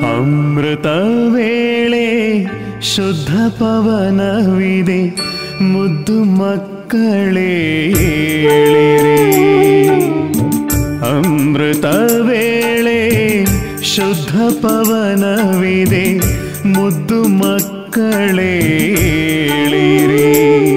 ಅಮೃತ ವೇಳೆ ಶುದ್ಧ ಪವನವಿದೆ ಮುದ್ದು ಮಕ್ಕಳೇ ಏಳಿರಿ ಅಮೃತ ವೇಳೆ ಶುದ್ಧ ಪವನವಿದೆ ಮುದ್ದು ಮಕ್ಕಳೇ ಏಳಿರಿ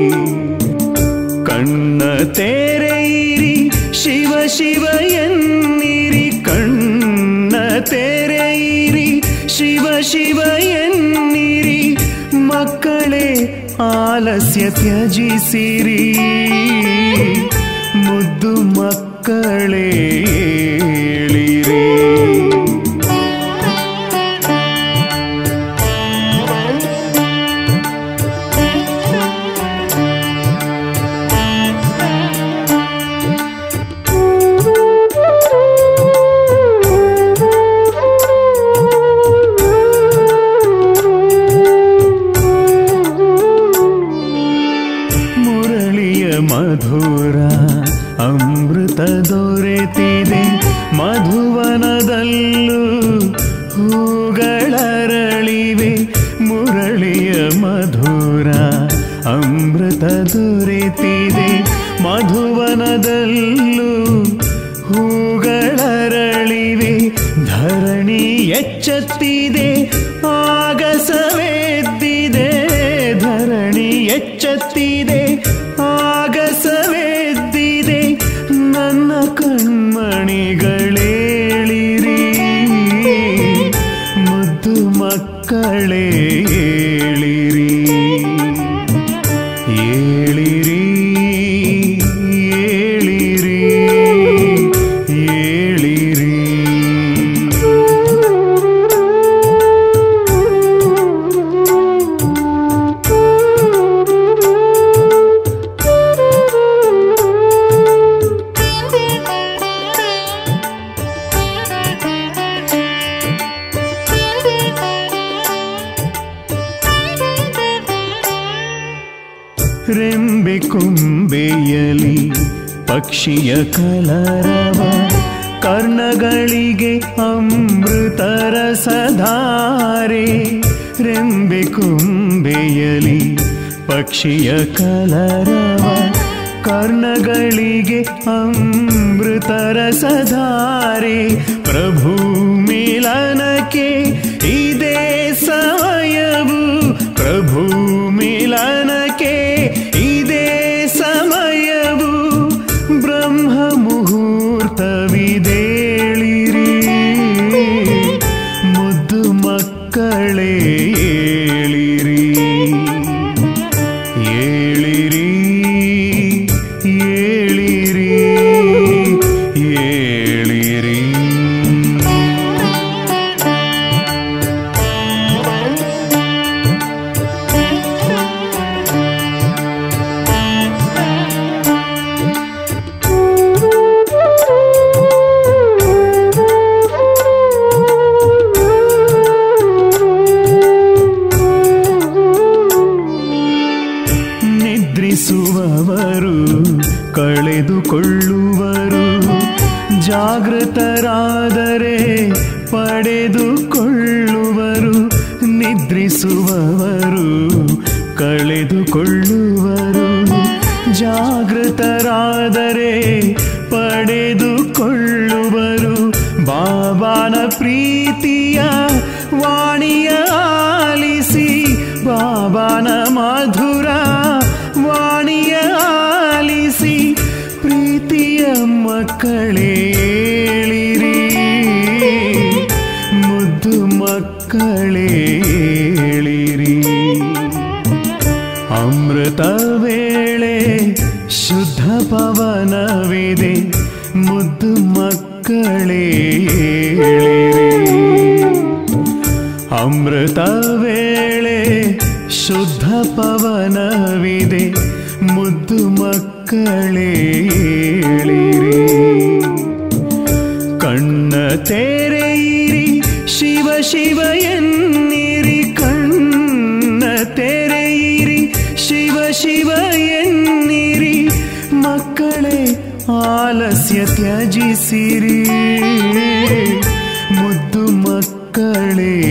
ಕಣ್ಣ ತೆರೆಯಿರಿ ಶಿವ ಶಿವ ಎನ್ನಿರಿ ಕಣ್ಣ ತೆರೆಯಿರಿ ಶಿವ ಶಿವ ಎನ್ನಿರಿ ಮಕ್ಕಳೇ ಆಲಸ್ಯ ತ್ಯಜಿಸಿರಿ ಮುದ್ದು ಮಕ್ಕಳೇ ಏಳಿರಿ ಮುರಳಿಯ ಮಧುರ ಅಮೃತ ದೊರೆತಿದೆ ಮಧುವನದಲ್ಲೂ ಹೂಗಳರಳಿವೆ ಮುರಳಿಯ ಮಧುರ ಅಮೃತ ದೊರೆತಿದೆ ಮಧುವನದಲ್ಲೂ ಹೂಗಳರಳಿವೆ ಧರಣಿ ಎಚ್ಚತ್ತಿದೆ ಆಗಸವೆದ್ದಿದೆ ಧರಣಿ ಎಚ್ಚತ್ತಿದೆ ಆಗಸವೆದ್ದಿದೆ ನನ್ನ ಕಣ್ಮಣಿಗಳೇಳಿರಿ ಮುದ್ದು ಮಕ್ಕಳೇ ಏಳಿರಿ ಏಳಿರಿ ಏಳಿರಿ ಏಳಿರಿ ರೆಂಬೆ ಕೊಂಬೆಯಲಿ ಪಕ್ಷಿಯ ಕಲರವ ಕರ್ಣಗಳಿಗೆ ಅಮೃತರ ಸಧಾರೆ ರೆಂಬೆ ಕೊಂಬೆಯಲಿ ಪಕ್ಷಿಯ ಕಲರವ ಕರ್ಣಗಳಿಗೆ ಅಮೃತರ ಸಧಾರೆ ಪ್ರಭು ಮಿಲನಕ್ಕೆ ಇದೇ ಸಮಯವು ಪ್ರಭು ಮಿಲನಕ್ಕೆ ಇದೇ ಸಮಯವು ಬ್ರಹ್ಮ ಮುಹೂರ್ತವಿದೇಳಿರಿ ಮುದ್ದು ಮಕ್ಕಳೇ ಏಳಿರಿ ಏಳಿರಿ ಏಳಿರಿ ಏಳಿರಿ ನಿದ್ರಿಸುವವರು ಕಳೆದುಕೊಳ್ಳುವರು ಜಾಗೃತರಾದರೆ ಪಡೆದುಕೊಳ್ಳುವರು ನಿದ್ರಿಸುವವರು ಕಳೆದುಕೊಳ್ಳುವರು ಜಾಗೃತರಾದರೆ ಪಡೆದುಕೊಳ್ಳುವರು ಬಾಬಾನ ಪ್ರೀತಿಯ ವಾಣಿಯ ಆಲಿಸಿ ಬಾಬಾನ ಮಧುರ ವಾಣಿಯ ಆಲಿಸಿ ಪ್ರೀತಿಯ ಮಕ್ಕಳೇಳಿರಿ ಮುದ್ದು ಮಕ್ಕಳೇಳಿರಿ ಅಮೃತ ವೇಳೆ ಶುದ್ಧ ಪವನವಿದೆ ಮುದ್ದು ಮಕ್ಕಳೇಳಿರಿ ಅಮೃತ ವೇಳೆ ಶುದ್ಧ ಪವನವಿದೆ ಮುದ್ದು ಮಕ್ಕಳೇಳಿರಿ ಕಣ್ಣ ತೆರೆಯಿರಿ ಶಿವ ಶಿವ ಎನ್ನಿರಿ ಕಣ್ಣ ತೆರೆಯಿರಿ ಶಿವ ಶಿವ ಎನ್ನಿರಿ ಮಕ್ಕಳೇ ಆಲಸ್ಯ ತ್ಯಜಿಸಿರಿ ಮುದ್ದು ಮಕ್ಕಳೇ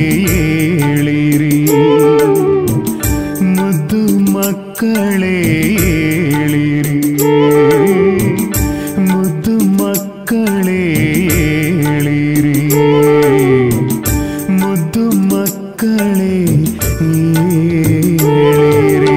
ಮುದ್ದು ಮಕ್ಕಳೇ ಏಳಿರಿ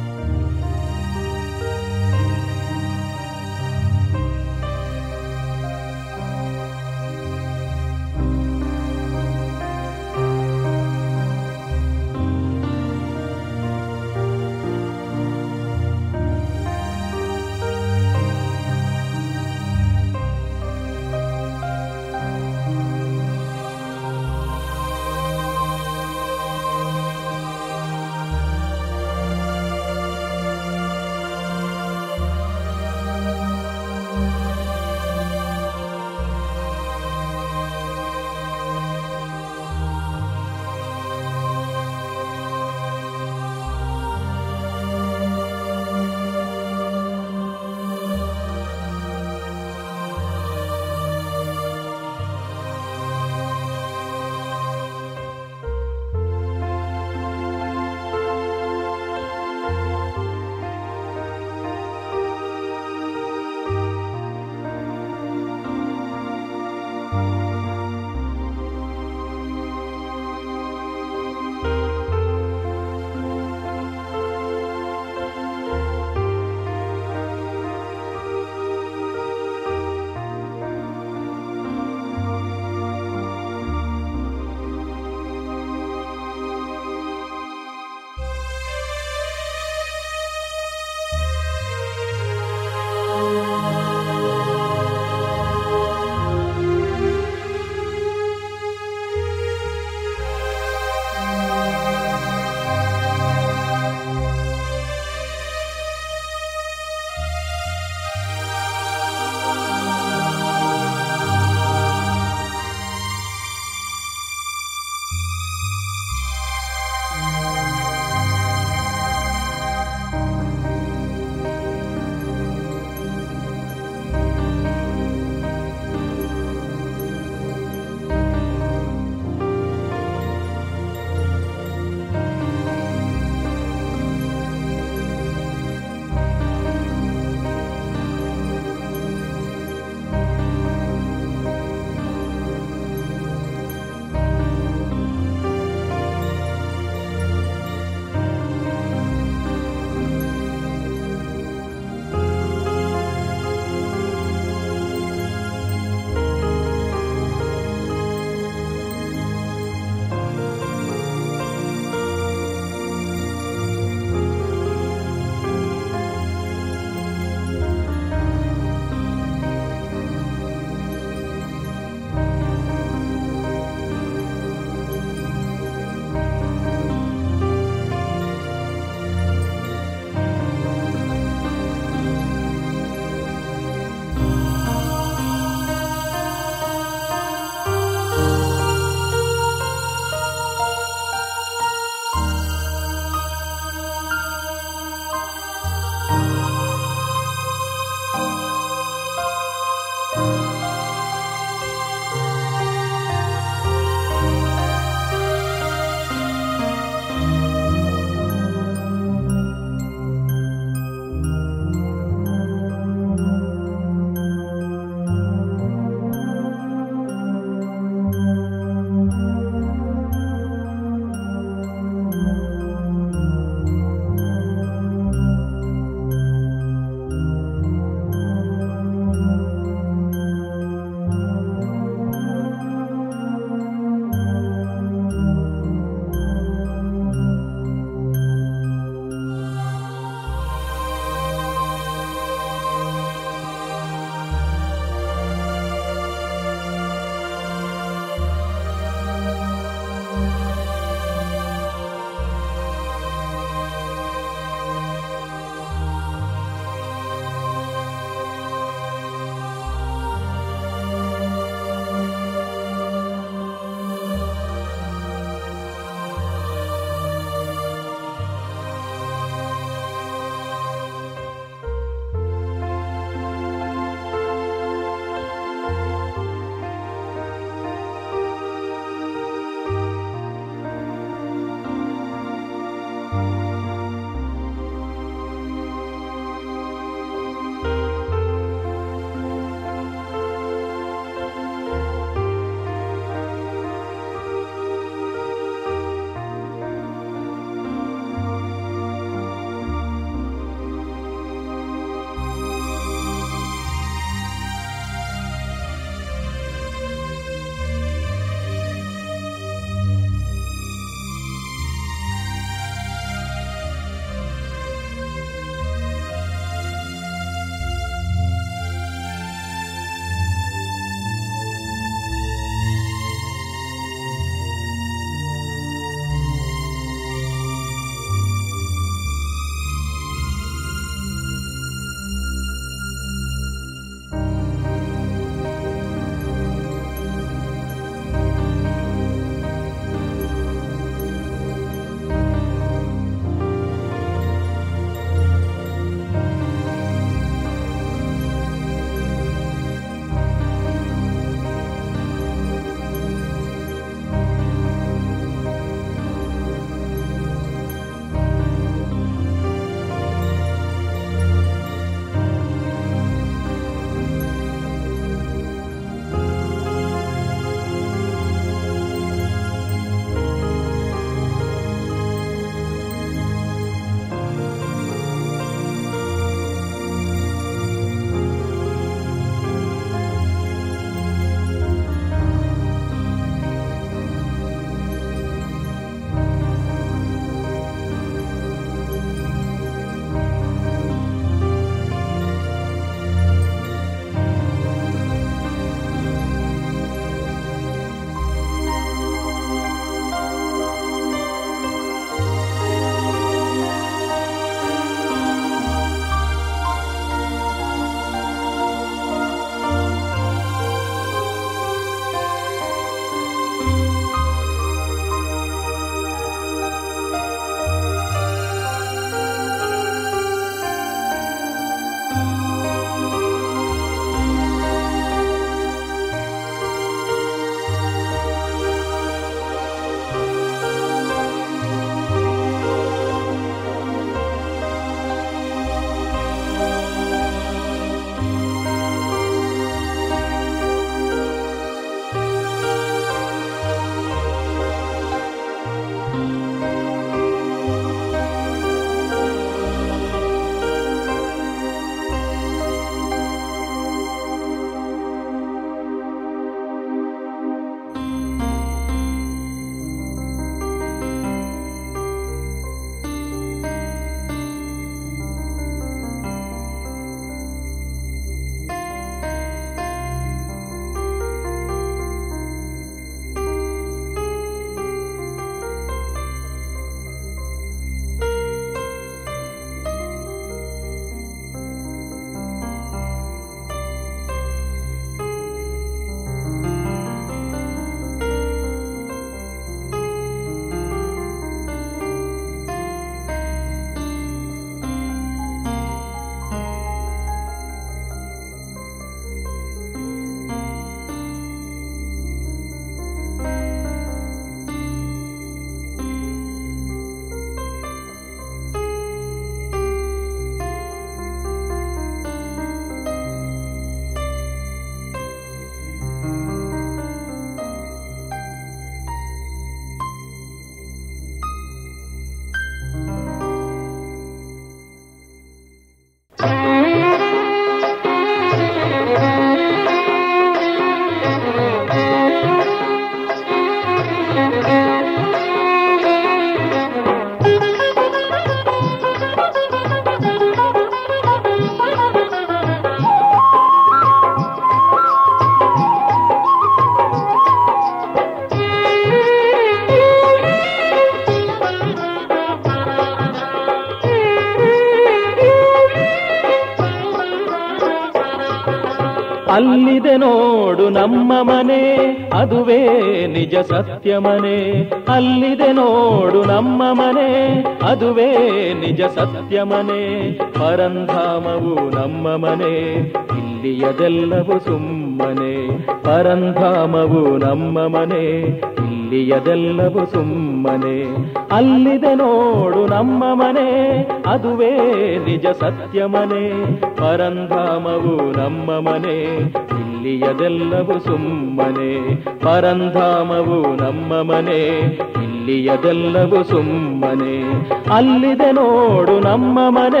ಅಲ್ಲಿದೆ ನೋಡು ನಮ್ಮ ಮನೆ ಅದುವೇ ನಿಜ ಸತ್ಯ ಮನೆ ಅಲ್ಲಿದೆ ನೋಡು ನಮ್ಮ ಮನೆ ಅದುವೇ ನಿಜ ಸತ್ಯ ಮನೆ ಪರಂಧಾಮವು ನಮ್ಮ ಮನೆ ಇಲ್ಲಿಯದೆಲ್ಲವೂ ಸುಮ್ಮನೆ ಪರಂಧಾಮವು ನಮ್ಮ ಮನೆ ಇಲ್ಲಿಯದೆಲ್ಲವೂ ಸುಮ್ಮನೆ ಅಲ್ಲಿದೆ ನೋಡು ನಮ್ಮ ಮನೆ ಅದುವೇ ನಿಜ ಸತ್ಯ ಮನೆ ಪರಂಧಾಮವು ನಮ್ಮ ಮನೆ ಇಲ್ಲಿಯದೆಲ್ಲವೂ ಸುಮ್ಮನೆ ಪರಂಧಾಮವು ನಮ್ಮ ಮನೆ ಇಲ್ಲಿಯದೆಲ್ಲವೂ ಸುಮ್ಮನೆ ಅಲ್ಲಿದೆ ನೋಡು ನಮ್ಮ ಮನೆ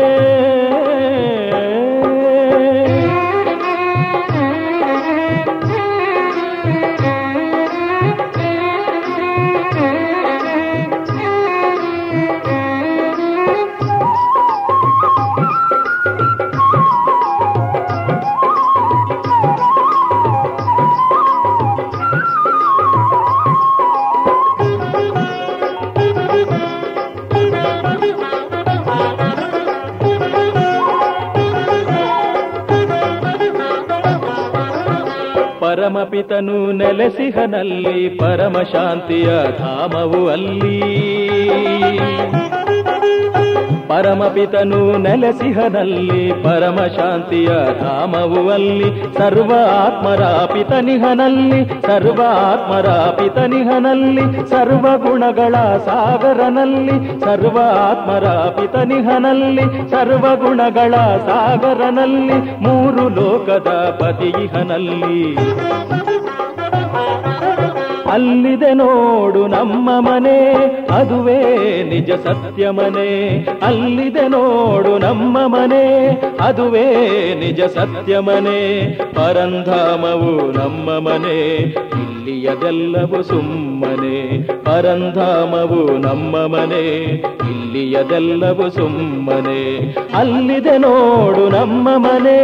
ಪರಮಪಿತನು ನೆಲೆಸಿಹನಲ್ಲಿ ಪರಮ ಶಾಂತಿಯ ಧಾಮವು ಅಲ್ಲಿ ಪರಮಪಿತನು ನೆಲೆಸಿಹನಲ್ಲಿ ಪರಮ ಶಾಂತಿಯ ಧಾಮವು ಅಲ್ಲಿ ಸರ್ವ ಆತ್ಮರ ಪಿತನಿಹನಲ್ಲಿ ಸರ್ವ ಆತ್ಮರ ಪಿತನಿಹನಲ್ಲಿ ಸರ್ವ ಗುಣಗಳ ಸಾಗರನಲ್ಲಿ ಸರ್ವ ಆತ್ಮರ ಪಿತನಿಹನಲ್ಲಿ ಸರ್ವ ಗುಣಗಳ ಸಾಗರನಲ್ಲಿ ಮೂರು ಲೋಕದ ಪತಿಯಿಹನಲ್ಲಿ ಅಲ್ಲಿದೆ ನೋಡು ನಮ್ಮ ಮನೆ ಅದುವೇ ನಿಜ ಸತ್ಯ ಮನೆ ಅಲ್ಲಿದೆ ನೋಡು ನಮ್ಮ ಮನೆ ಅದುವೇ ನಿಜ ಸತ್ಯ ಮನೆ ಪರಂಧಾಮವು ನಮ್ಮ ಮನೆ ಇಲ್ಲಿಯದೆಲ್ಲವೂ ಸುಮ್ಮನೆ ಪರಂಧಾಮವು ನಮ್ಮ ಮನೆ ಇಲ್ಲಿಯದೆಲ್ಲವೂ ಸುಮ್ಮನೆ ಅಲ್ಲಿದೆ ನೋಡು ನಮ್ಮ ಮನೆ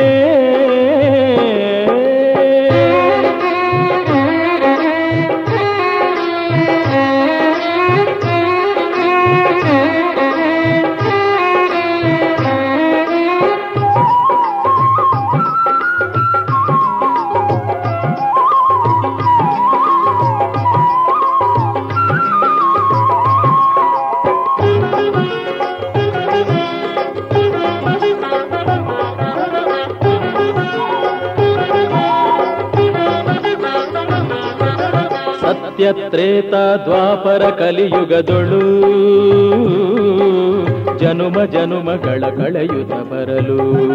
ಸತ್ಯತ್ರೇತ ದ್ವಾಪರ ಕಲಿಯುಗದೊಳು ಜನುಮ ಜನುಮಗಳ ಕಳೆಯುತ್ತ ಬರಲು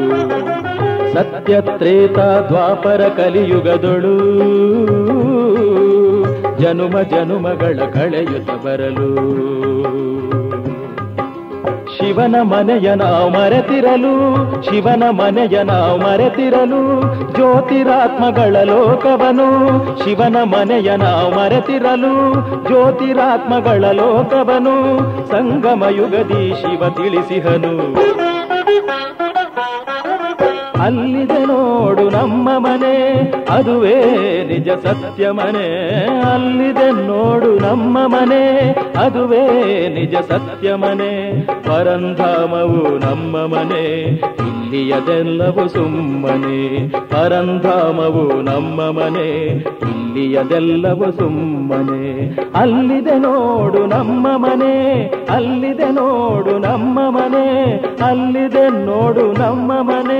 ಸತ್ಯತ್ರೇತ ದ್ವಾಪರ ಕಲಿಯುಗದೊಳು ಜನುಮ ಜನುಮಗಳ ಕಳೆಯುತ್ತ ಬರಲು ಶಿವನ ಮನೆಯ ನಾವು ಮರೆತಿರಲು ಶಿವನ ಮನೆಯ ನಾವು ಮರೆತಿರಲು ಜ್ಯೋತಿರಾತ್ಮಗಳ ಲೋಕವನು ಶಿವನ ಮನೆಯ ನಾವು ಮರೆತಿರಲು ಜ್ಯೋತಿರಾತ್ಮಗಳ ಲೋಕವನು ಸಂಗಮ ಯುಗದಿ ಶಿವ ತಿಳಿಸಿಹನು ಅಲ್ಲಿದೆ ನೋಡು ನಮ್ಮ ಮನೆ ಅದುವೇ ನಿಜ ಸತ್ಯ ಮನೆ ಅಲ್ಲಿದೆ ನೋಡು ನಮ್ಮ ಮನೆ ಅದುವೇ ನಿಜ ಸತ್ಯ ಮನೆ ಪರಂಧಾಮವು ನಮ್ಮ ಮನೆ ಇಲ್ಲಿಯದೆಲ್ಲವೂ ಸುಮ್ಮನೆ ಪರಂಧಾಮವು ನಮ್ಮ ಮನೆ ಇಲ್ಲಿಯದೆಲ್ಲವೂ ಸುಮ್ಮನೆ ಅಲ್ಲಿದೆ ನೋಡು ನಮ್ಮ ಮನೆ ಅಲ್ಲಿದೆ ನೋಡು ನಮ್ಮ ಮನೆ ಅಲ್ಲಿದೆ ನೋಡು ನಮ್ಮ ಮನೆ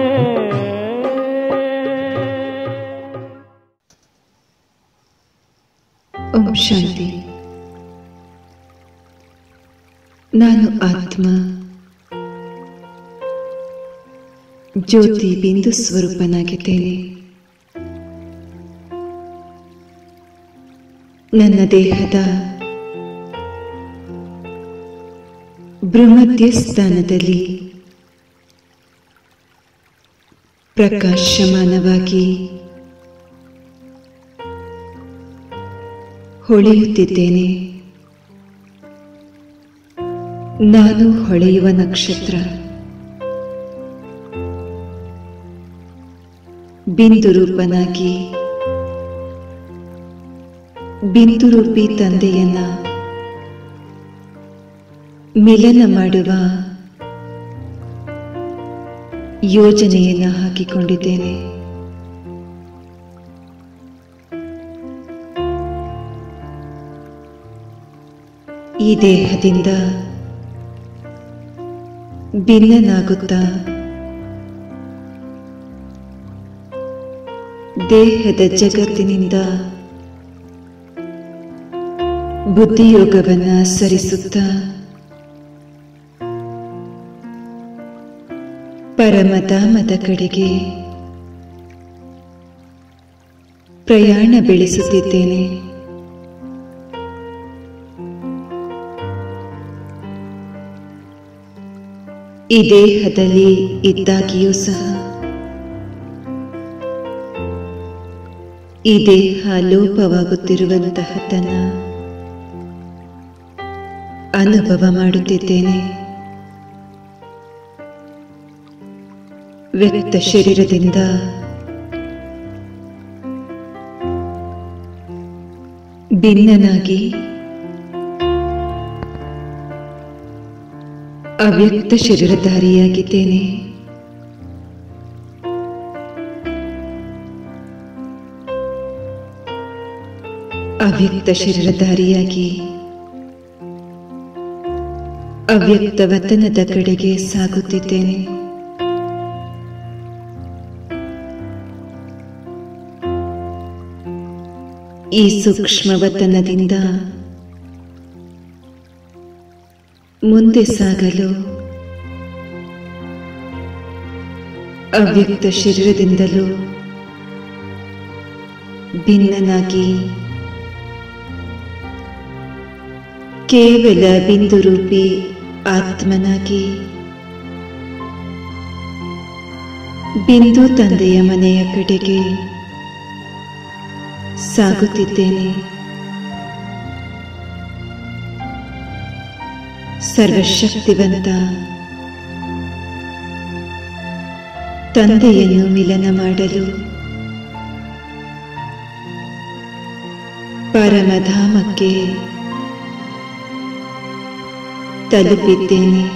ಓಂ ಶಾಂತಿ ನಾನು ಆತ್ಮ ಜ್ಯೋತಿ ಬಿಂದು ಸ್ವರೂಪನಾಗಿದ್ದೇನೆ ನನ್ನ ದೇಹದ ಭ್ರಮಧ್ಯ ಸ್ಥಾನದಲ್ಲಿ ಪ್ರಕಾಶಮಾನವಾಗಿ ಹೊಳೆಯುತ್ತಿದ್ದೇನೆ ನಾನು ಹೊಳೆಯುವ ನಕ್ಷತ್ರ ಬಿಂದು ರೂಪನಾಗಿ ಬಿಂದು ರೂಪಿ ತಂದೆಯನ್ನ ಮಿಲನ ಮಾಡುವ ಯೋಜನೆಯನ್ನ ಹಾಕಿಕೊಂಡಿದ್ದೇನೆ ಈ ದೇಹದಿಂದ ಭಿನ್ನನಾಗುತ್ತಾ ದೇಹದ ಜಗತ್ತಿನಿಂದ ಬುದ್ಧಿಯೋಗವನ್ನ ಸರಿಸುತ್ತಾ ಪರಮಧಾಮದ ಕಡೆಗೆ ಪ್ರಯಾಣ ಬೆಳೆಸುತ್ತಿದ್ದೇನೆ ಈ ದೇಹದಲ್ಲಿ ಇದ್ದಾಗಿಯೂ ಸಹ ಈ ದೇಹ ಲೋಪವಾಗುತ್ತಿರುವಂತಹದ್ದನ್ನ ಅನುಭವ ಮಾಡುತ್ತಿದ್ದೇನೆ ವ್ಯಕ್ತ ಶರೀರದಿಂದ ಭಿನ್ನನಾಗಿ ಅವ್ಯಕ್ತ ಶರೀರಧಾರಿಯಾಗಿದ್ದೇನೆ ಅವ್ಯಕ್ತ ಶರೀರಧಾರಿಯಾಗಿ ಅವ್ಯಕ್ತ ವತನದ ಕಡೆಗೆ ಸಾಗುತ್ತಿದ್ದೇನೆ ಈ ಸೂಕ್ಷ್ಮ ವತನದಿಂದ ಮುಂದೆ ಸಾಗಲು ಅವ್ಯಕ್ತ ಶರೀರದಿಂದಲೂ ಭಿನ್ನನಾಗಿ ಕೇವಲ ಬಿಂದುರೂಪಿ ಆತ್ಮನಾಗಿ ಬಿಂದು ತಂದೆಯ ಮನೆಯ ಕಡೆಗೆ ಸಾಗುತ್ತಿದ್ದೇನೆ ಸರ್ವಶಕ್ತಿವಂತ ತಂದೆಯನ್ನು ಮಿಲನ ಮಾಡಲು ಪರಮಧಾಮಕ್ಕೆ ತಲುಪಿದ್ದೇನೆ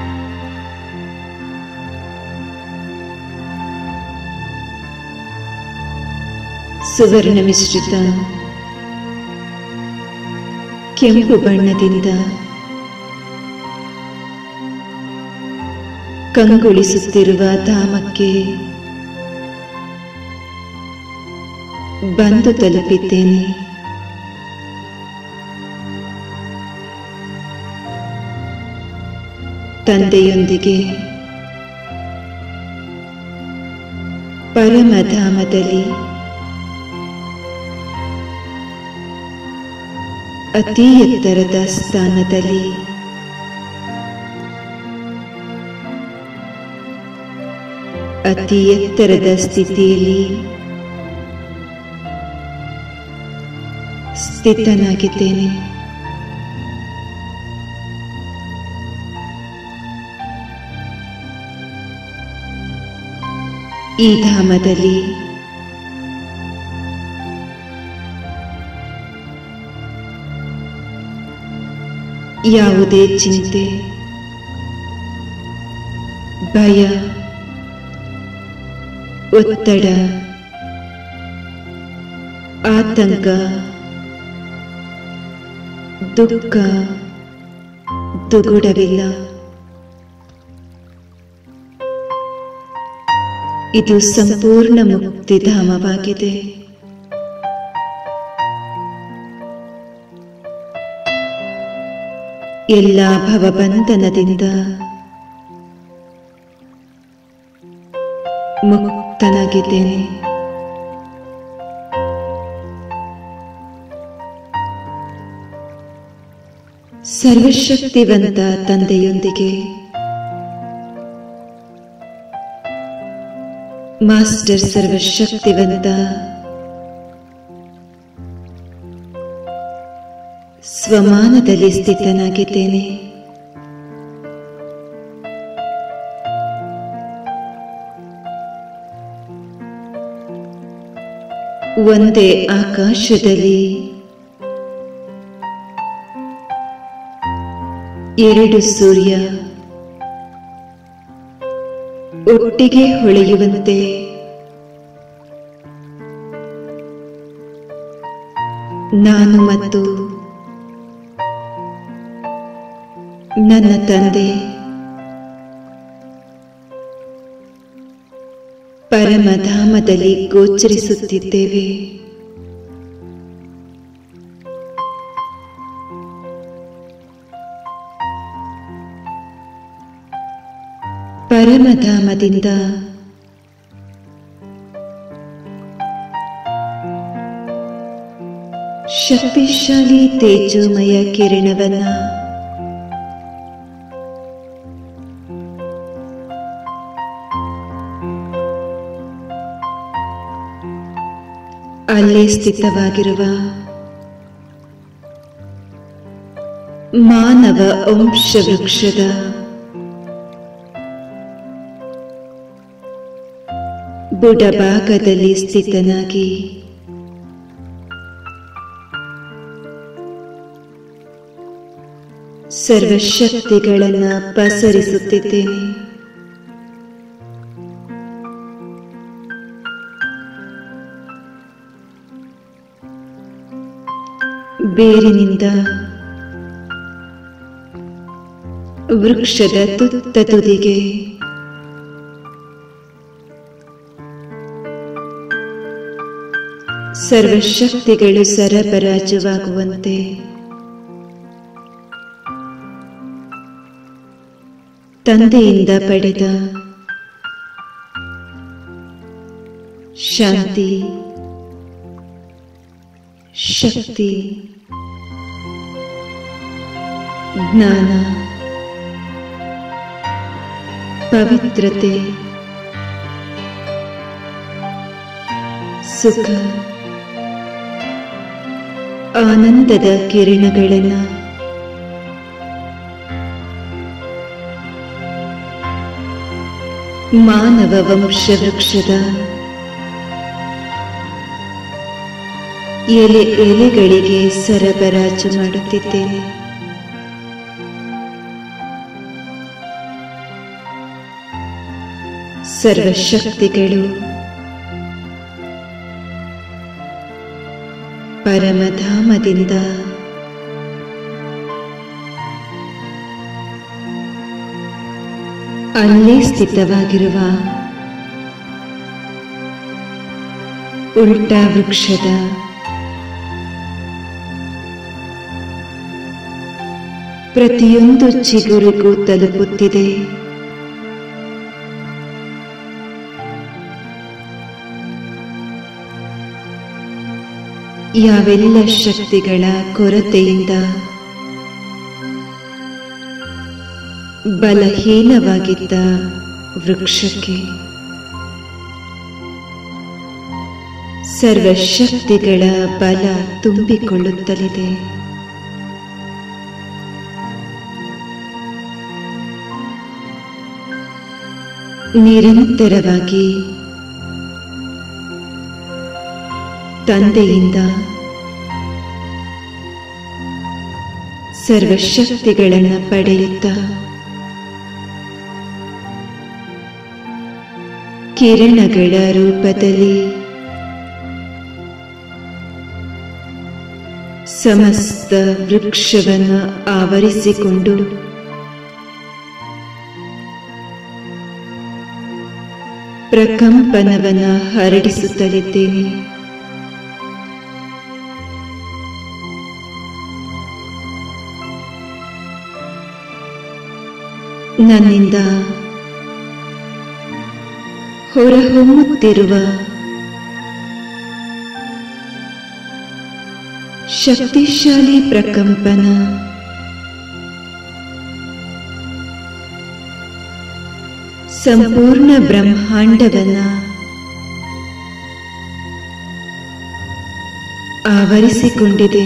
ಸುವರ್ಣ ಮಿಶ್ರಿತ ಕೆಂಪು ಬಣ್ಣದಿಂದ ಕಂಗೊಳಿಸುತ್ತಿರುವ ಧಾಮಕ್ಕೆ ಬಂದು ತಲುಪಿದ್ದೇನೆ ತಂದೆಯೊಂದಿಗೆ ಪರಮಧಾಮದಲ್ಲಿ ಅತಿ ಎತ್ತರದ ಸ್ಥಾನದಲ್ಲಿ ಅತಿ ಎತ್ತರದ ಸ್ಥಿತಿಯಲ್ಲಿ ಸ್ಥಿತನಾಗಿದ್ದೇನೆ ಈ ಧಾಮದಲ್ಲಿ ಯಾವುದೇ ಚಿಂತೆ ಭಯ ಒತ್ತಡ ಆತಂಕ ದುಃಖ ದುಗುಡವಿಲ್ಲ ಇದು ಸಂಪೂರ್ಣ ಮುಕ್ತಿಧಾಮವಾಗಿದೆ ಎಲ್ಲ ಭವಬಂಧನದಿಂದ ಮುಕ್ತನಾಗಿದ್ದೇನೆ ಸರ್ವಶಕ್ತಿವಂತ ತಂದೆಯೊಂದಿಗೆ ಮಾಸ್ಟರ್ ಸರ್ವಶಕ್ತಿವಂತ ಸ್ವಮಾನದಲ್ಲಿ ಸ್ಥಿತನಾಗಿದ್ದೇನೆ ಒಂದೇ ಆಕಾಶದಲ್ಲಿ ಎರಡು ಸೂರ್ಯ ಒಟ್ಟಿಗೆ ಹೊಳೆಯುವಂತೆ ನಾನು ಮತ್ತು ನನ್ನ ತಂದೆ ಪರಮಧಾಮದಲ್ಲಿ ಗೋಚರಿಸುತ್ತಿದ್ದೇವೆ ಪರಮಧಾಮದಿಂದ ಶಕ್ತಿಶಾಲಿ ತೇಜೋಮಯ ಕಿರಣವನ್ನ ಅಲ್ಲೇ ಸ್ಥಿತವಾಗಿರುವ ಮಾನವ ವಂಶ ವೃಕ್ಷದ ಬುಡಭಾಗದಲ್ಲಿ ಸ್ಥಿತನಾಗಿ ಸರ್ವಶಕ್ತಿಗಳನ್ನ ಪಸರಿಸುತ್ತಿದ್ದೇನೆ ಬೇರಿನಿಂದ ವೃಕ್ಷದ ತುತ್ತ ತುದಿಗೆ ಸರ್ವಶಕ್ತಿಗಳು ಸರಬರಾಜುವಾಗುವಂತೆ ತಂದೆಯಿಂದ ಪಡೆದ ಶಾಂತಿ ಶಕ್ತಿ ಜ್ಞಾನ ಪವಿತ್ರತೆ ಸುಖ ಆನಂದದ ಕಿರಣಗಳನ್ನು ಮಾನವ ವಂಶ ವೃಕ್ಷದ ಎಲೆ ಎಲೆಗಳಿಗೆ ಸರಬರಾಜು ಮಾಡುತ್ತಿದ್ದೇನೆ ಸರ್ವಶಕ್ತಿಗಳು ಪರಮಧಾಮದಿಂದ ಅಲ್ಲೇ ಸ್ಥಿತವಾಗಿರುವ ಉಲ್ಟಾ ವೃಕ್ಷದ ಪ್ರತಿಯೊಂದು ಚಿಗುರಿಗೂ ತಲುಪುತ್ತಿದೆ ಯಾವೆಲ್ಲ ಶಕ್ತಿಗಳ ಕೊರತೆಯಿಂದ ಬಲಹೀನವಾಗಿದ್ದ ವೃಕ್ಷಕ್ಕೆ ಸರ್ವಶಕ್ತಿಗಳ ಬಲ ತುಂಬಿಕೊಳ್ಳುತ್ತಲಿದೆ ನಿರಂತರವಾಗಿ ತಂದೆಯಿಂದ ಸರ್ವಶಕ್ತಿಗಳನ್ನು ಪಡೆಯುತ್ತಾ ಕಿರಣಗಳ ರೂಪದಲ್ಲಿ ಸಮಸ್ತ ವೃಕ್ಷವನ್ನು ಆವರಿಸಿಕೊಂಡು ಪ್ರಕಂಪನವನ್ನ ಹರಡಿಸುತ್ತಲಿದ್ದೇನೆ ನನ್ನಿಂದ ಹೊರಹೊಮ್ಮುತ್ತಿರುವ ಶಕ್ತಿಶಾಲಿ ಪ್ರಕಂಪನ ಸಂಪೂರ್ಣ ಬ್ರಹ್ಮಾಂಡವನ್ನ ಆವರಿಸಿಕೊಂಡಿದೆ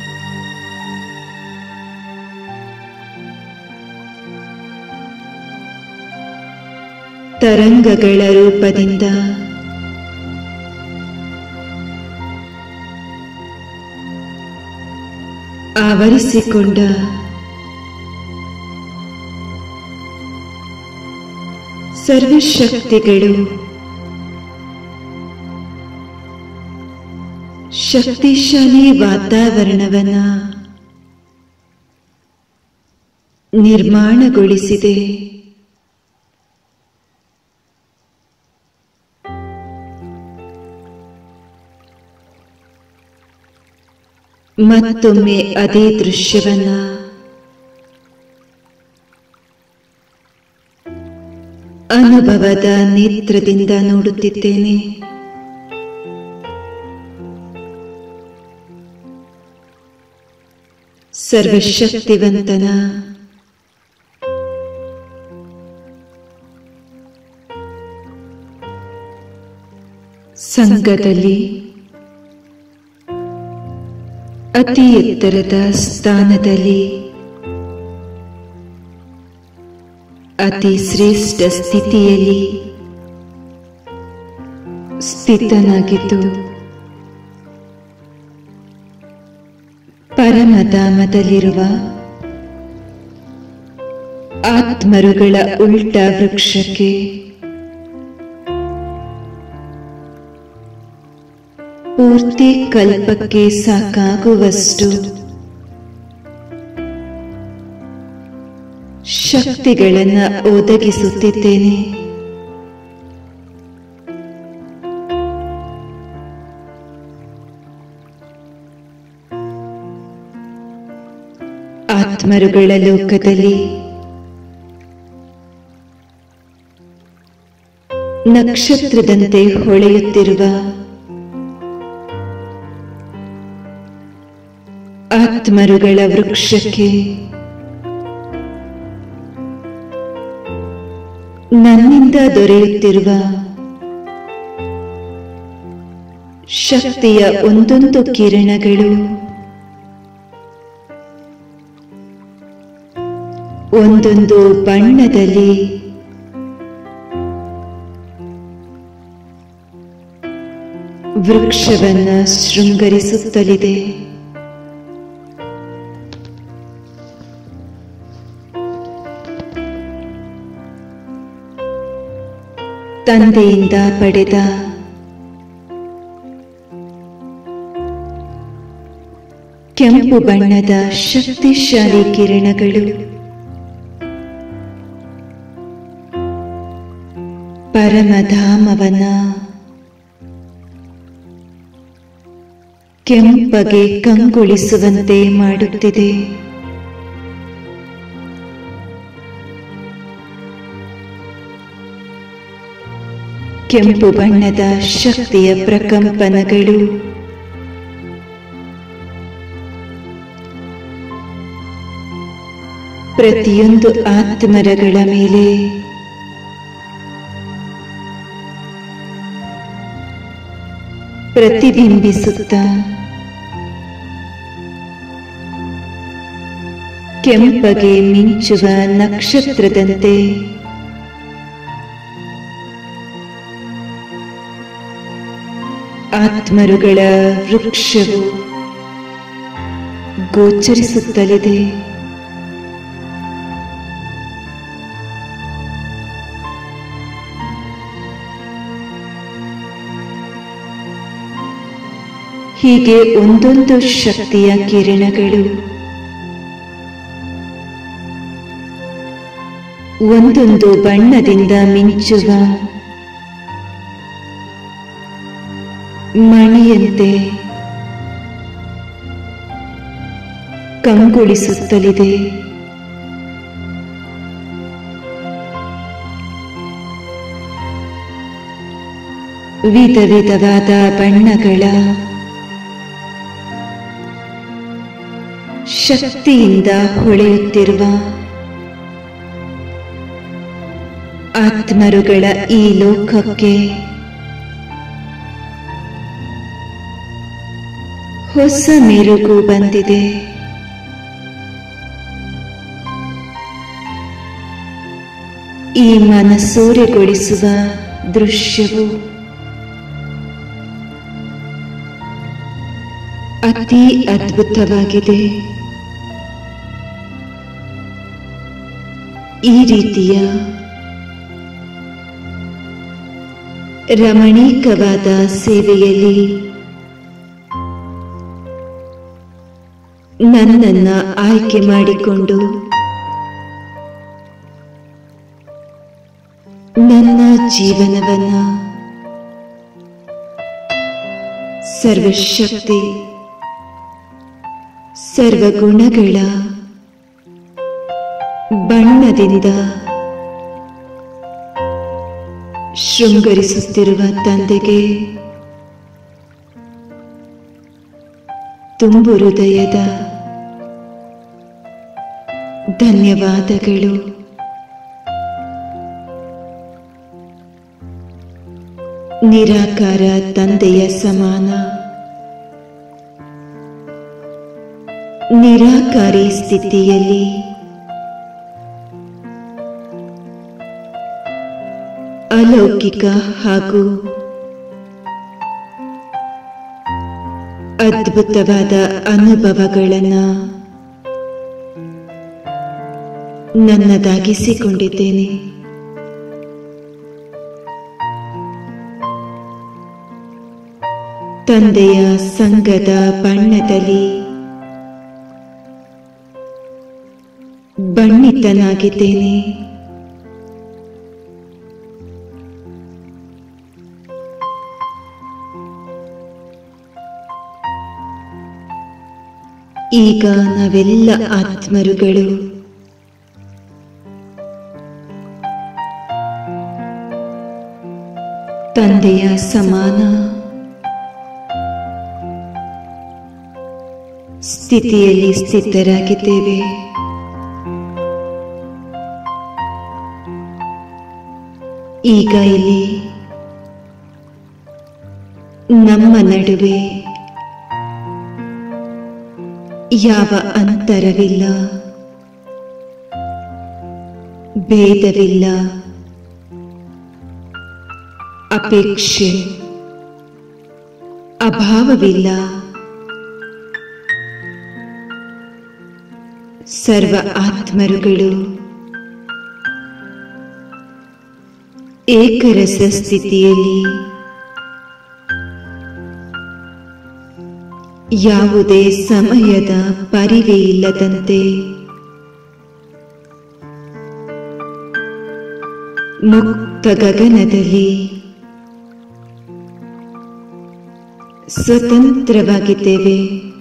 ತರಂಗಗಳ ರೂಪದಿಂದ ಆವರಿಸಿಕೊಂಡ ಸರ್ವಶಕ್ತಿಗಳು ಶಕ್ತಿಶಾಲಿ ವಾತಾವರಣವನ್ನ ನಿರ್ಮಾಣಗೊಳಿಸಿದೆ ಮತ್ತೊಮ್ಮೆ ಅದೇ ದೃಶ್ಯವನ್ನ ಅನುಭವದ ನೇತ್ರದಿಂದ ನೋಡುತ್ತಿದ್ದೇನೆ ಸರ್ವಶಕ್ತಿವಂತನ ಸಂಘದಲ್ಲಿ ಅತಿ ಎತ್ತರದ ಸ್ಥಾನದಲ್ಲಿ ಅತಿ ಶ್ರೇಷ್ಠ ಸ್ಥಿತಿಯಲ್ಲಿ ಸ್ಥಿತನಾಗಿದ್ದು ಪರಮಧಾಮದಲ್ಲಿರುವ ಆತ್ಮರುಗಳ ಉಲ್ಟ ವೃಕ್ಷಕ್ಕೆ ಪೂರ್ತಿ ಕಲ್ಪಕ್ಕೆ ಸಾಕಾಗುವಷ್ಟು ಶಕ್ತಿಗಳನ್ನ ಒದಗಿಸುತ್ತಿದ್ದೇನೆ ಆತ್ಮರುಗಳ ಲೋಕದಲ್ಲಿ ನಕ್ಷತ್ರದಂತೆ ಹೊಳೆಯುತ್ತಿರುವ ಆತ್ಮರುಗಳ ವೃಕ್ಷಕ್ಕೆ ನನ್ನಿಂದ ದೊರೆಯುತ್ತಿರುವ ಶಕ್ತಿಯ ಒಂದೊಂದು ಕಿರಣಗಳು ಒಂದೊಂದು ಬಣ್ಣದಲ್ಲಿ ವೃಕ್ಷವನ್ನ ಶೃಂಗರಿಸುತ್ತಲಿದೆ ತಂದೆಯಿಂದ ಪಡೆದ ಕೆಂಪು ಬಣ್ಣದ ಶಕ್ತಿಶಾಲಿ ಕಿರಣಗಳು ಪರಮಧಾಮವನ ಕೆಂಪಗೆ ಕಂಗೊಳಿಸುವಂತೆ ಮಾಡುತ್ತಿದೆ ಕೆಂಪು ಬಣ್ಣದ ಶಕ್ತಿಯ ಪ್ರಕಂಪನಗಳು ಪ್ರತಿಯೊಂದು ಆತ್ಮರಗಳ ಮೇಲೆ ಪ್ರತಿಬಿಂಬಿಸುತ್ತ ಕೆಂಪಗೆ ಮಿಂಚುವ ನಕ್ಷತ್ರದಂತೆ ಆತ್ಮರುಗಳ ವೃಕ್ಷವು ಗೋಚರಿಸುತ್ತಲಿದೆ ಹೀಗೆ ಒಂದೊಂದು ಶಕ್ತಿಯ ಕಿರಣಗಳು ಒಂದೊಂದು ಬಣ್ಣದಿಂದ ಮಿಂಚುವ ಮಣಿಯಂತೆ ಕಂಗೊಳಿಸುತ್ತಲಿದೆ ವಿಧ ವಿಧವಾದ ಬಣ್ಣಗಳ ಶಕ್ತಿಯಿಂದ ಹೊಳೆಯುತ್ತಿರುವ ಆತ್ಮರುಗಳ ಈ ಲೋಕಕ್ಕೆ ಹೊಸ ಮೆರುಗು ಬಂದಿದೆ ಈ ಮನಸೂರೆಗೊಳಿಸುವ ದೃಶ್ಯವು ಅತಿ ಅದ್ಭುತವಾಗಿದೆ ಈ ರೀತಿಯ ರಮಣೀಕವಾದ ಸೇವೆಯಲ್ಲಿ ನನ್ನನ್ನ ಆಯ್ಕೆ ಮಾಡಿಕೊಂಡು ನನ್ನ ಜೀವನವನ್ನ ಸರ್ವಶಕ್ತಿ ಸರ್ವಗುಣಗಳ ಬಣ್ಣದಿಂದ ಶೃಂಗರಿಸುತ್ತಿರುವ ತಂದೆಗೆ ತುಂಬು ಹೃದಯದ ಧನ್ಯವಾದಗಳು ನಿರಾಕಾರ ತಂದೆಯ ಸಮಾನ ನಿರಾಕಾರಿ ಸ್ಥಿತಿಯಲ್ಲಿ ಅಲೌಕಿಕ ಹಾಗೂ ಅದ್ಭುತವಾದ ಅನುಭವಗಳನ್ನು ನನ್ನದಾಗಿಸಿಕೊಂಡಿದ್ದೇನೆ ತಂದೆಯ ಸಂಘದ ಬಣ್ಣದಲ್ಲಿ ಬಣ್ಣಿತನಾಗಿದ್ದೇನೆ ಈಗ ನಾವೆಲ್ಲ ಆತ್ಮರುಗಳು ತಂದೆಯ ಸಮಾನ ಸ್ಥಿತಿಯಲ್ಲಿ ಸ್ಥಿತರಾಗಿದ್ದೇವೆ ಈಗ ಇಲ್ಲಿ ನಮ್ಮ ನಡುವೆ ಯಾವ ಅಂತರವಿಲ್ಲ ಭೇದವಿಲ್ಲ ಅಪೇಕ್ಷೆ ಅಭಾವವಿಲ್ಲ ಸರ್ವ ಆತ್ಮರುಗಳು ಏಕರಸ ಸ್ಥಿತಿಯಲ್ಲಿ ಯಾವುದೇ ಸಮಯದ ಪರಿವೆ ಇಲ್ಲದಂತೆ ಮುಕ್ತ ಗಗನದಲ್ಲಿ ಸ್ವತಂತ್ರವಾಗಿದ್ದೇವೆ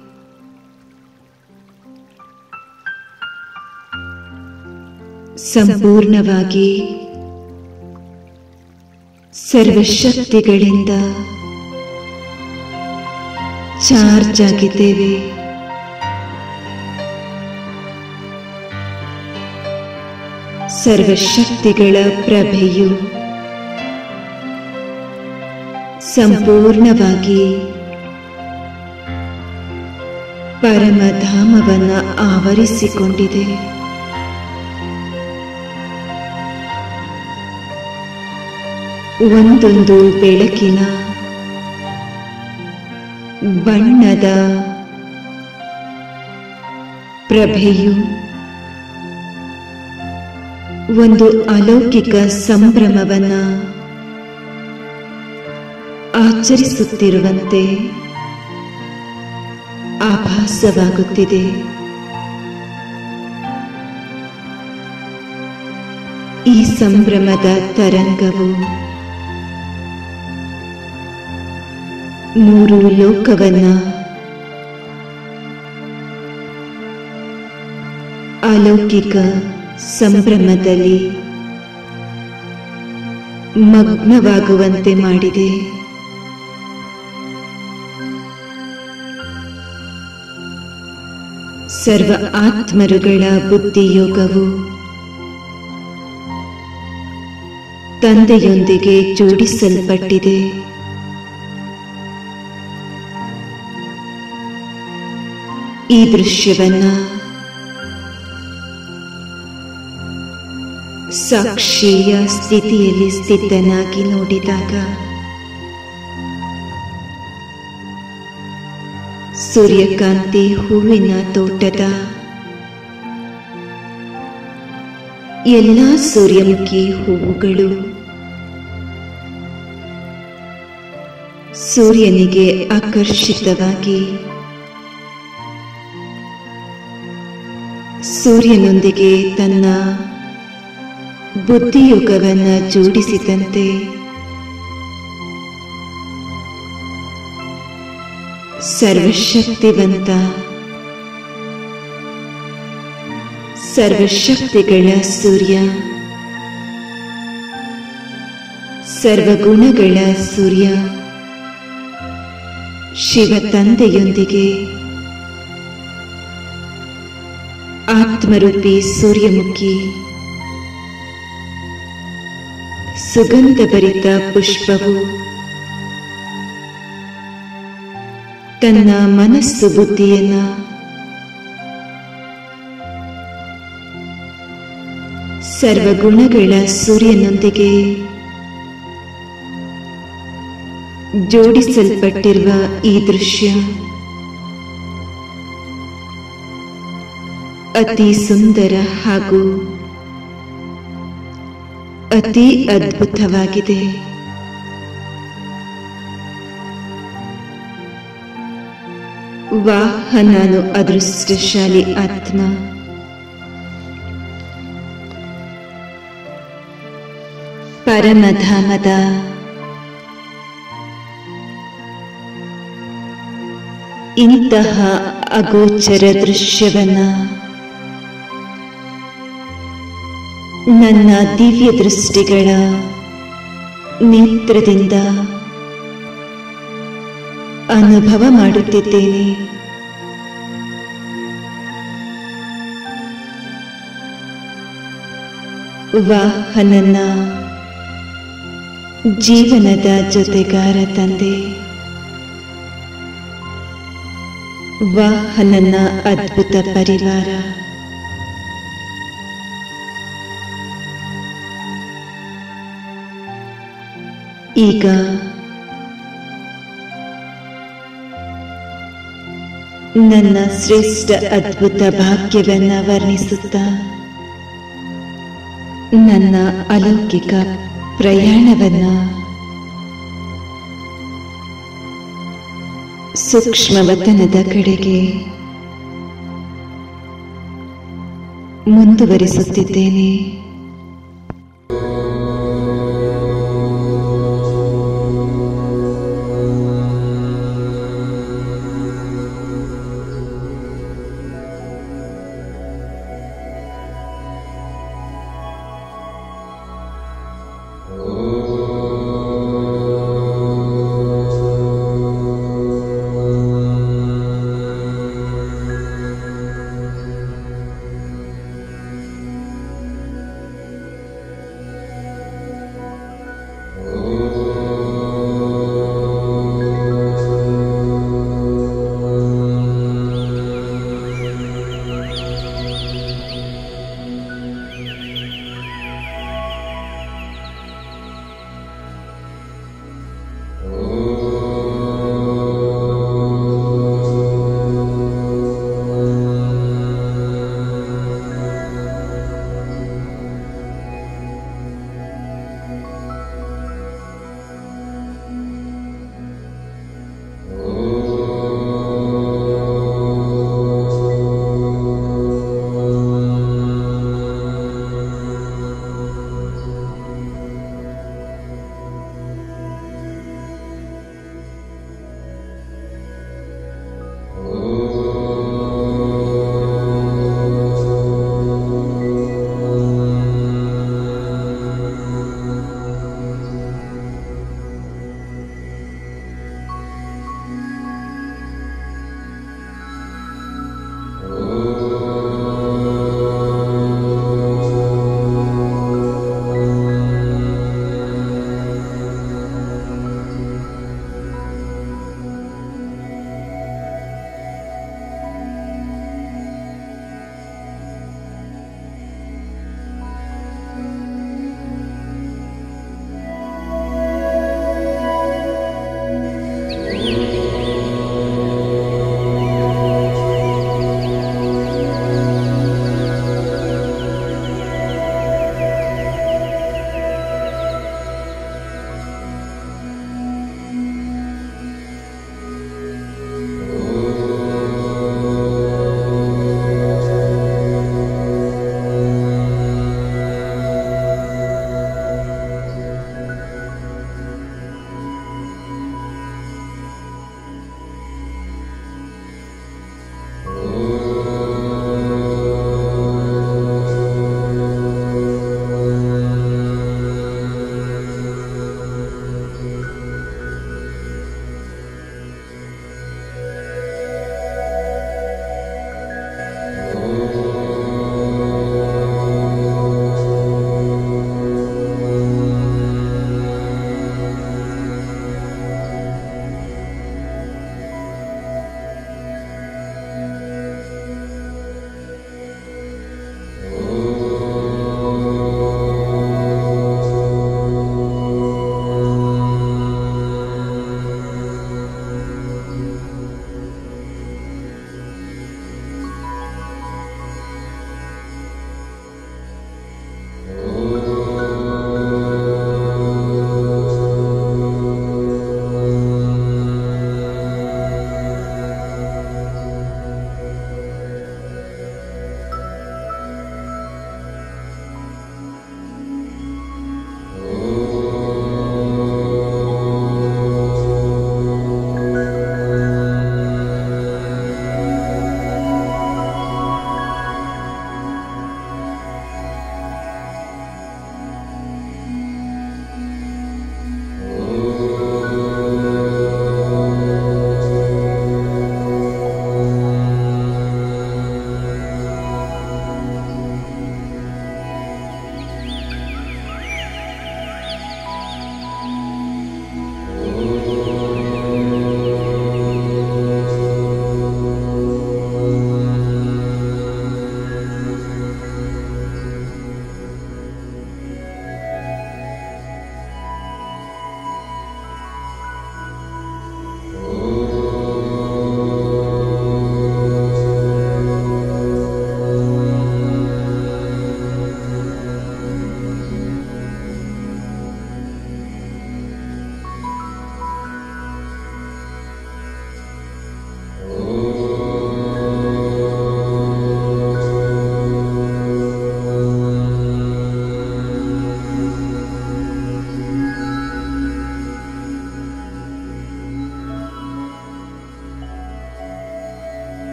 ಸಂಪೂರ್ಣವಾಗಿ ಸರ್ವಶಕ್ತಿಗಳಿಂದ ಚಾರ್ಜ್ ಆಗಿದ್ದೇವೆ ಸರ್ವಶಕ್ತಿಗಳ ಪ್ರಭೆಯು ಸಂಪೂರ್ಣವಾಗಿ ಪರಮಧಾಮವನ್ನ ಆವರಿಸಿಕೊಂಡಿದೆ ಒಂದೊಂದು ಬೆಳಕಿನ ಬಣ್ಣದ ಪ್ರಭೆಯು ಒಂದು ಅಲೌಕಿಕ ಸಂಭ್ರಮವನ್ನ ಆಚರಿಸುತ್ತಿರುವಂತೆ ಆಭಾಸವಾಗುತ್ತಿದೆ ಈ ಸಂಭ್ರಮದ ತರಂಗವು ಮೂರು ಲೋಕವನ್ನ ಅಲೌಕಿಕ ಸಂಭ್ರಮದಲ್ಲಿ ಮಗ್ನವಾಗುವಂತೆ ಮಾಡಿದೆ ಸರ್ವ ಆತ್ಮರುಗಳ ಬುದ್ಧಿಯೋಗವು ತಂದೆಯೊಂದಿಗೆ ಜೋಡಿಸಲ್ಪಟ್ಟಿದೆ ಈ ದೃಶ್ಯವನ್ನ ಸಾಕ್ಷಿಯ ಸ್ಥಿತಿಯಲ್ಲಿ ಸ್ಥಿತನಾಗಿ ನೋಡಿದಾಗ ಸೂರ್ಯಕಾಂತಿ ಹೂವಿನ ತೋಟದ ಎಲ್ಲ ಸೂರ್ಯಮುಖಿ ಹೂವುಗಳು ಸೂರ್ಯನಿಗೆ ಆಕರ್ಷಿತವಾಗಿ ಸೂರ್ಯನೊಂದಿಗೆ ತನ್ನ ಬುದ್ಧಿಯುಗವನ್ನ ಜೋಡಿಸಿದಂತೆ ಸರ್ವಶಕ್ತಿವಂತ ಸರ್ವಶಕ್ತಿಗಳ ಸೂರ್ಯ ಸರ್ವಗುಣಗಳ ಸೂರ್ಯ ಶಿವ ತಂದೆಯೊಂದಿಗೆ ಆತ್ಮರೂಪಿ ಸೂರ್ಯಮುಖಿ ಸುಗಂಧಭರಿತ ಪುಷ್ಪವು ತನ್ನ ಮನಸ್ಸು ಬುದ್ಧಿಯನ್ನ ಸರ್ವಗುಣಗಳ ಸೂರ್ಯನೊಂದಿಗೆ ಜೋಡಿಸಲ್ಪಟ್ಟಿರುವ ಈ ದೃಶ್ಯ ಅತಿ ಸುಂದರ ಹಾಗೂ ಅತಿ ಅದ್ಭುತವಾಗಿದೆ ವಾಹ ನಾನು ಅದೃಷ್ಟಶಾಲಿ ಆತ್ಮ ಪರಮಧಾಮದ ಇಂತಹ ಅಗೋಚರ ದೃಶ್ಯವನ್ನ ನನ್ನ ದಿವ್ಯ ದೃಷ್ಟಿಗಳ ನೇತ್ರದಿಂದ ಅನುಭವ ಮಾಡುತ್ತಿದ್ದೇನೆ ವಾಹನನ್ನ ಜೀವನದ ಜೊತೆಗಾರ ತಂದೆ ವಾಹನನ್ನ ಅದ್ಭುತ ಪರಿವಾರ ಈಗ ನನ್ನ ಶ್ರೇಷ್ಠ ಅದ್ಭುತ ಭಾಗ್ಯವನ್ನ ವರ್ಣಿಸುತ್ತಾ ನನ್ನ ಅಲೌಕಿಕ ಪ್ರಯಾಣವನ್ನ ಸೂಕ್ಷ್ಮವತನದ ಕಡೆಗೆ ಮುಂದುವರಿಸುತ್ತಿದ್ದೇನೆ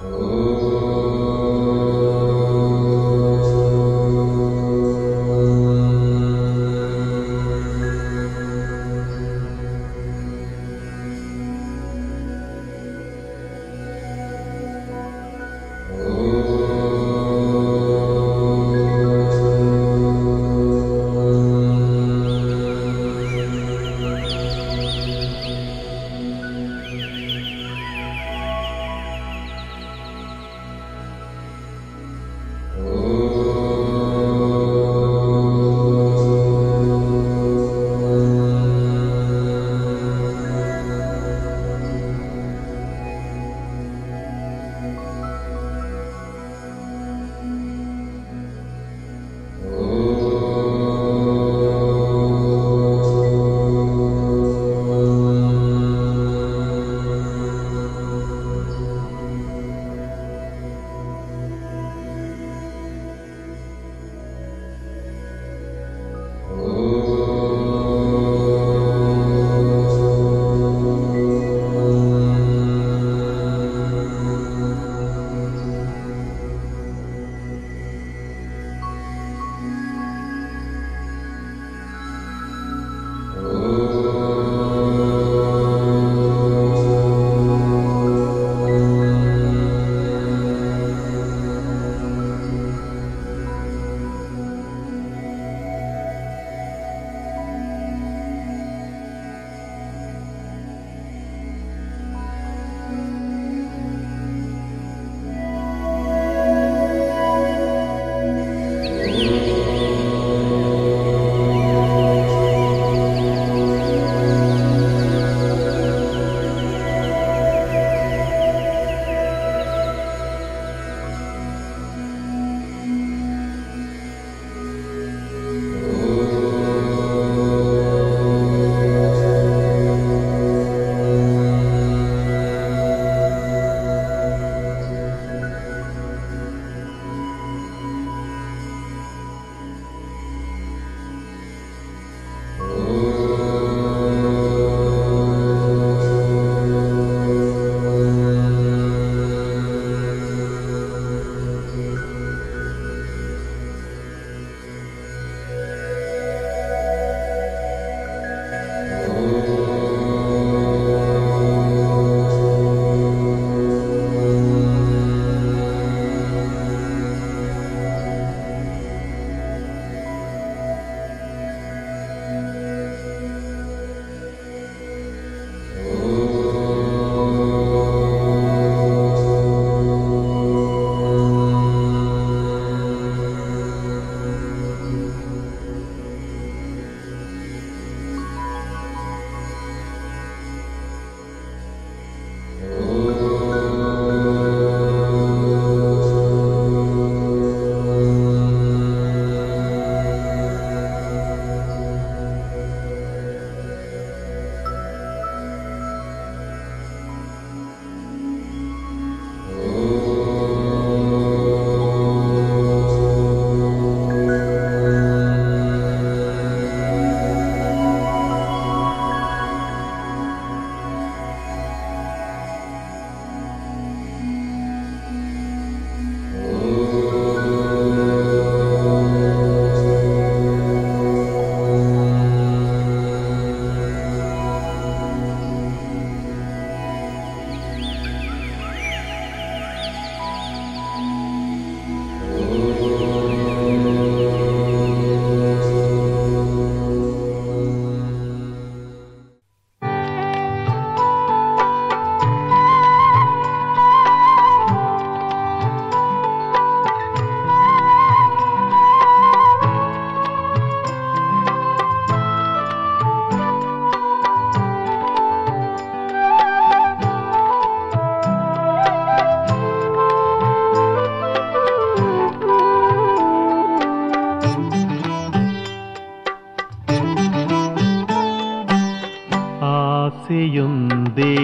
ಆಸೆಯೊಂದೇ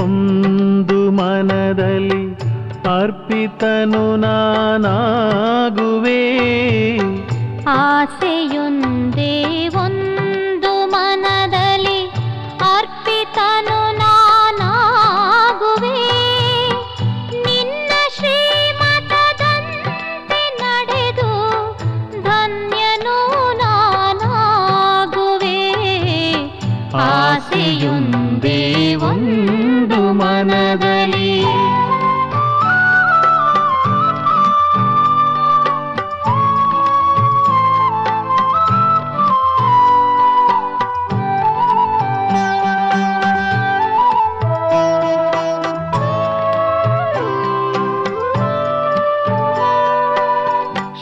ಒಂದು ಮನದಲ್ಲಿ ಅರ್ಪಿತನು ನಾನಾಗುವೆ ಆಸೆಯೊಂದೇ ಒಂದು ಮನದಲ್ಲಿ ಅರ್ಪಿತನು ನಾನಾಗುವೆ ನಿನ್ನ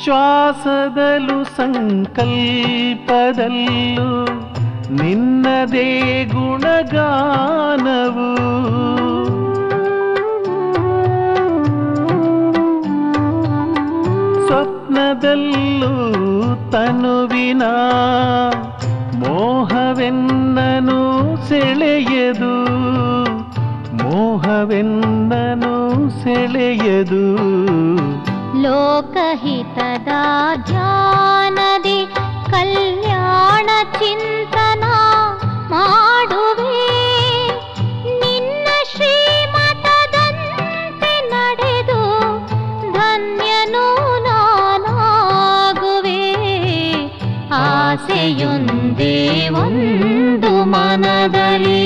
ಶ್ವಾಸದಲ್ಲೂ ಸಂಕಲ್ಪದಲ್ಲೂ ನಿನ್ನದೇ ಗುಣಗಾನವು ಸ್ವಪ್ನದಲ್ಲೂ ತನುವಿನ ಮೋಹವೆನ್ನನು ಸೆಳೆಯದು ಮೋಹವೆನ್ನನು ಸೆಳೆಯದು ಲೋಕಹಿತದ ಧ್ಯಾನದಿ ಕಲ್ಯಾಣ ಚಿಂತನ ಮಾಡುವೆ ನಿನ್ನ ಶ್ರೀಮತದಂತೆ ನಡೆದು ಧನ್ಯನು ನಾನಾಗುವೆ ಆಸೆಯೊಂದೇ ಒಂದು ಮನದಲ್ಲಿ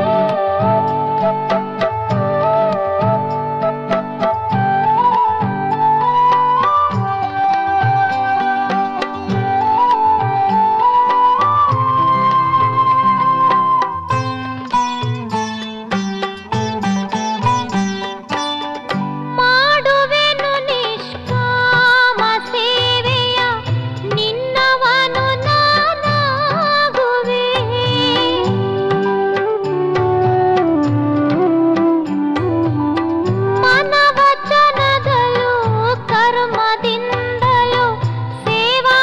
ಮಾಡುವೆನು ನಿಷ್ಕಾಮ ಸೇವೆಯ ನಿನ್ನವನು ನಾನಾಗುವೆ ಮನವಚನದಲ್ಲೂ ಕರ್ಮದಿಂದಲೂ ಸೇವಾ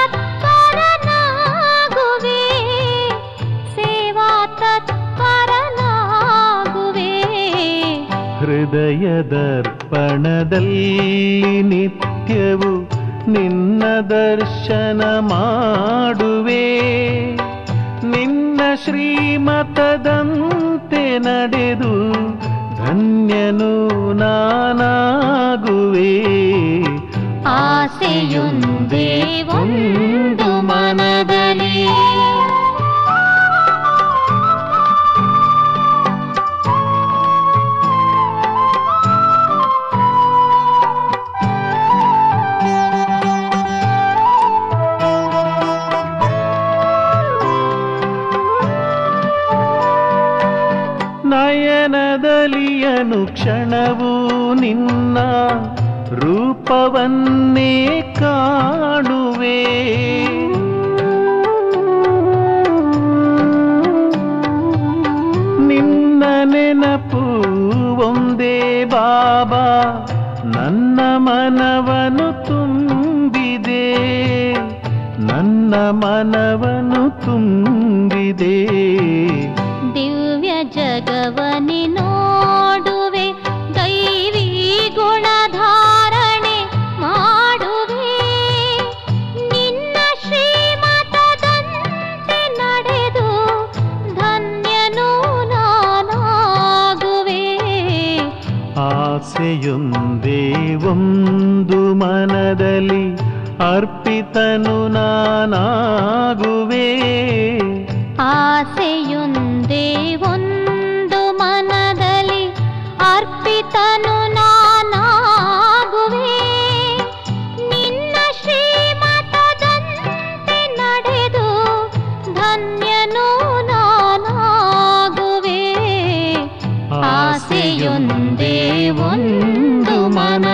ತತ್ಪರನಾಗುವೆ ಸೇವಾ ತತ್ಪರನಾಗುವೆ ಹೃದಯದರ್ಪಣದಲ್ಲಿ ನಿತ್ಯವು ನಿನ್ನ ದರ್ಶನ ಮಾಡುವೆ ನಿನ್ನ ಶ್ರೀಮತದಂತೆ ನಡೆದು ಧನ್ಯನು ನಾನಾಗುವೆ ಆಸೆಯೊಂದೇ ಒಂದು ಮನದಲ್ಲಿ ನಯನದಲ್ಲಿ ಅನುಕ್ಷಣವು ನಿನ್ನ ರೂಪವನ್ನೇ ಕಾಣುವೆ ನಿನ್ನ ನೆನಪು ಒಂದೇ ಬಾಬಾ ನನ್ನ ಮನವನು ತುಂಬಿದೆ ನನ್ನ ಮನವನು ತುಂಬಿದೆ ದಿವ್ಯ ಜಗವನಿ ನೋಡುವೆ ದೈವಿ ಗುಣಧಾರಣೆ ಮಾಡುವೆ ನಿನ್ನ ಶ್ರೀಮತದಂತೆ ನಡೆದು ಧನ್ಯನು ನಾನಾಗುವೆ ಆಸೆಯೊಂದೇ ಒಂದು ಮನದಲ್ಲಿ ಅರ್ಪಿತನು ನಾನಾಗುವೆ ಆಸೆಯೊಂದೇ ಒಂದು ಮನದಲ್ಲಿ ಅರ್ಪಿತನು ನಾನಾಗುವೆ ನಿನ್ನ ಶ್ರೀಮತದಂತೆ ನಡೆದು ಧನ್ಯನು ನಾನಾಗುವೆ ಆಸೆಯೊಂದೇ ಒಂದು ಮನ